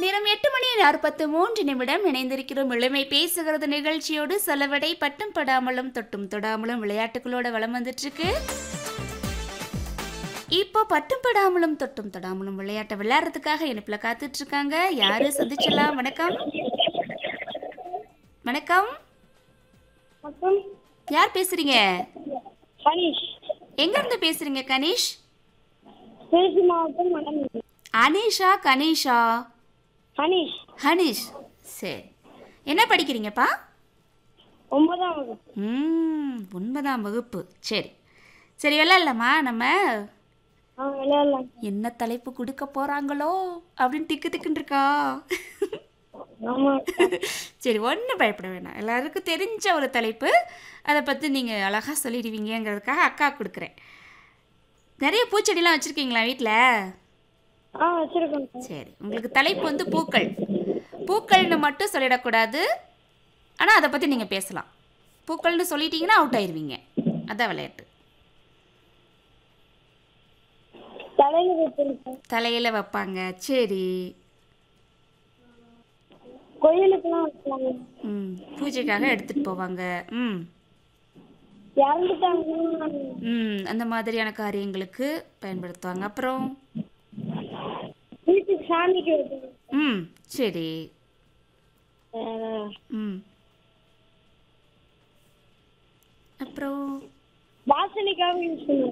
நேரம் எட்டு மணி நாற்பத்து மூன்று நிமிடம் இணைந்திருக்கிறோம் இளமை பேசுகிறது நிகழ்ச்சியோடு செலவடை பட்டும் படாமலும் தொட்டும் தொடாமலும் விளையாட்டுகளோட வளம் வந்துட்டு இருக்கு இப்போ பட்டும் படாமலும் தொட்டும் தொடாமலும் விளையாட்டை விளையாடுறதுக்காக இனிப்புல காத்துட்டு இருக்காங்க யாரு சந்திச்சிடலாம் வணக்கம் வணக்கம் மற்றும் யார் பேசுறீங்க ஹனீஷ் எங்க இருந்து பேசுறீங்க கணேஷ் திருச்சி மாவட்டம் மணமேடு அனீஷா கணேஷா ஹனீஷ் ஹனீஷ் சரி என்ன படிக்கிறீங்கப்பா ஒன்பதாம் வகுப்பு ம் ஒன்பதாம் வகுப்பு சரி சரி விளையாடலாமா நம்ம ஆ விளையாடலாம் என்ன தலைப்பு கொடுக்க போறாங்களோ அப்படின்னு திக்கு திக்குன்னு இருக்கா ஆமாம் சரி ஒன்றும் பயப்பட வேணாம் எல்லாருக்கும் தெரிஞ்ச ஒரு தலைப்பு அதை பற்றி நீங்கள் அழகாக சொல்லிடுவீங்கங்கிறதுக்காக அக்கா கொடுக்குறேன் நிறைய பூச்செடிலாம் வச்சுருக்கீங்களா வீட்டில் ஆ வச்சிருக்கோம் சார் சரி உங்களுக்கு தலைப்பு வந்து பூக்கள் பூக்கள்னு மட்டும் சொல்லிடக்கூடாது ஆனால் அதை பற்றி நீங்கள் பேசலாம் பூக்கள்னு சொல்லிட்டீங்கன்னா அவுட் ஆயிருவீங்க அதான் விளையாட்டு தலையில் வச்சிருக்கோம் தலையில் வைப்பாங்க சரி கோயிலுக்கெல்லாம் வைக்கலாங்க ம் பூஜைக்காக எடுத்துகிட்டு போவாங்க ம் இறந்துட்டாங்கன்னா ம் அந்த மாதிரியான காரியங்களுக்கு பயன்படுத்துவாங்க அப்புறம் வீட்டுக்கு சாமிக்கு வைக்கணும் ம் சரி வேற ம் அப்புறம் வாசனைக்காக யூஸ் பண்ணுவோம்